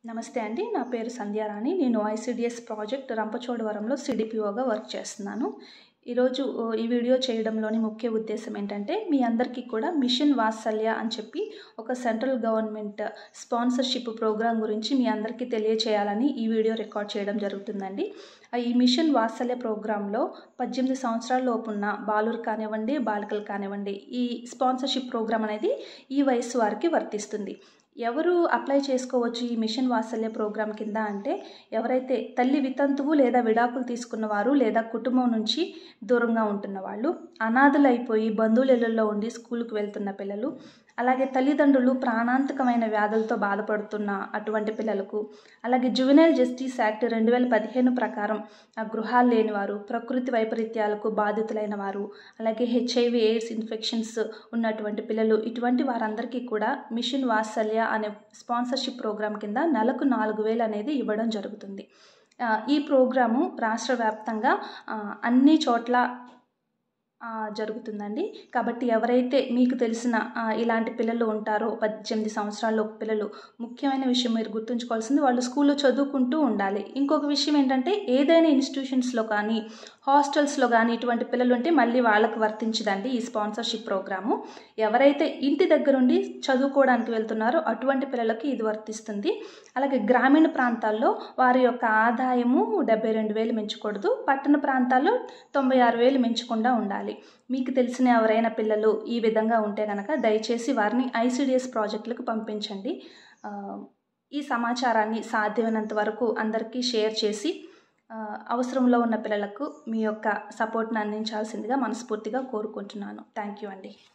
నమస్తే అండి నా పేరు సంధ్యారాణి నేను ఐసిడిఎస్ ప్రాజెక్ట్ రంపచోడవరంలో సిడిపిఓగా వర్క్ చేస్తున్నాను ఈరోజు ఓ, ఈ వీడియో చేయడంలోని ముఖ్య ఉద్దేశం ఏంటంటే మీ అందరికీ కూడా మిషన్ వాత్సల్య అని చెప్పి ఒక సెంట్రల్ గవర్నమెంట్ స్పాన్సర్షిప్ ప్రోగ్రాం గురించి మీ అందరికీ తెలియచేయాలని ఈ వీడియో రికార్డ్ చేయడం జరుగుతుందండి ఆ ఈ మిషన్ వాత్సల్య ప్రోగ్రాంలో పద్దెనిమిది సంవత్సరాల లోపున్న బాలురు కానివ్వండి బాలికలు కానివ్వండి ఈ స్పాన్సర్షిప్ ప్రోగ్రాం అనేది ఈ వయసు వారికి వర్తిస్తుంది ఎవరు అప్లై చేసుకోవచ్చు ఈ మిషన్ వాత్సల్య ప్రోగ్రాం కింద అంటే ఎవరైతే తల్లి వితంతువు లేదా విడాకులు తీసుకున్న వారు లేదా కుటుంబం నుంచి దూరంగా ఉంటున్న వాళ్ళు అనాథలైపోయి బంధువుల ఇళ్లలో ఉండి స్కూల్కి వెళ్తున్న పిల్లలు అలాగే తల్లిదండ్రులు ప్రాణాంతకమైన వ్యాధులతో బాధపడుతున్న అటువంటి పిల్లలకు అలాగే జువెనైల్ జస్టిస్ యాక్ట్ రెండు వేల పదిహేను ప్రకారం ఆ గృహాలు లేని వారు ప్రకృతి వైపరీత్యాలకు బాధితులైన వారు అలాగే హెచ్ఐవి ఎయిడ్స్ ఇన్ఫెక్షన్స్ ఉన్నటువంటి పిల్లలు ఇటువంటి వారందరికీ కూడా మిషన్ వాత్సల్య అనే స్పాన్సర్షిప్ ప్రోగ్రాం కింద నెలకు నాలుగు వేలు అనేది ఇవ్వడం జరుగుతుంది ఆ, ఈ ప్రోగ్రాము రాష్ట్ర వ్యాప్తంగా ఆ, అన్ని చోట్ల ఆ, జరుగుతుందండి కాబట్టి ఎవరైతే మీకు తెలిసిన ఆ, ఇలాంటి పిల్లలు ఉంటారో పద్దెనిమిది సంవత్సరాల పిల్లలు ముఖ్యమైన విషయం మీరు గుర్తుంచుకోవాల్సింది వాళ్ళు స్కూల్లో చదువుకుంటూ ఉండాలి ఇంకొక విషయం ఏంటంటే ఏదైనా ఇన్స్టిట్యూషన్స్లో కానీ హాస్టల్స్లో కానీ ఇటువంటి పిల్లలు ఉంటే మళ్ళీ వాళ్ళకి వర్తించదండి ఈ స్పాన్సర్షిప్ ప్రోగ్రాము ఎవరైతే ఇంటి దగ్గరుండి చదువుకోవడానికి వెళ్తున్నారో అటువంటి పిల్లలకి ఇది వర్తిస్తుంది అలాగే గ్రామీణ ప్రాంతాల్లో వారి యొక్క ఆదాయము డెబ్బై రెండు వేలు మించకూడదు పట్టణ ప్రాంతాల్లో తొంభై ఆరు వేలు మించకుండా ఉండాలి మీకు తెలిసిన ఎవరైనా పిల్లలు ఈ విధంగా ఉంటే కనుక దయచేసి వారిని ఐసిడిఎస్ ప్రాజెక్టులకు పంపించండి ఆ, ఈ సమాచారాన్ని సాధ్యమైనంత వరకు అందరికీ షేర్ చేసి ఆ, అవసరంలో ఉన్న పిల్లలకు మీ యొక్క సపోర్ట్ని అందించాల్సిందిగా మనస్ఫూర్తిగా కోరుకుంటున్నాను థ్యాంక్ యూ అండి